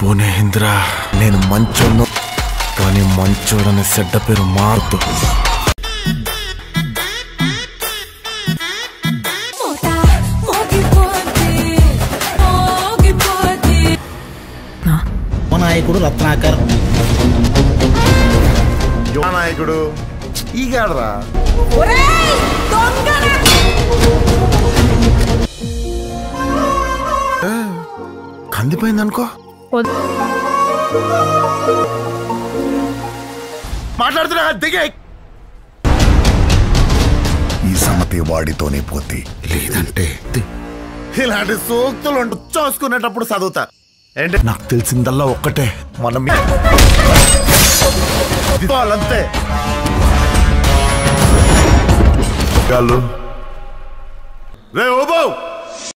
పోనే ఇంద్రా నేను మంచోడు కానీ మంచోడనే చెడ్డ పేరు మారుతూ మోత మోగిపోతే మోగిపోతే నాయకుడు రత్నాకర్ యువ నాయకుడు ఈగాడరా ఒరేయ్ దొంగన కందిపోయింది అనుకో మాట్లాడుతున్నా దిగే ఈ సమతి వాడితోనే పోతే లేదంటే ఇలాంటి సూక్తులు ఉంటూ చూసుకునేటప్పుడు చదువుతా ఏంటి నాకు తెలిసిందల్లా ఒక్కటే మనం వాళ్ళంతే రే ఓబో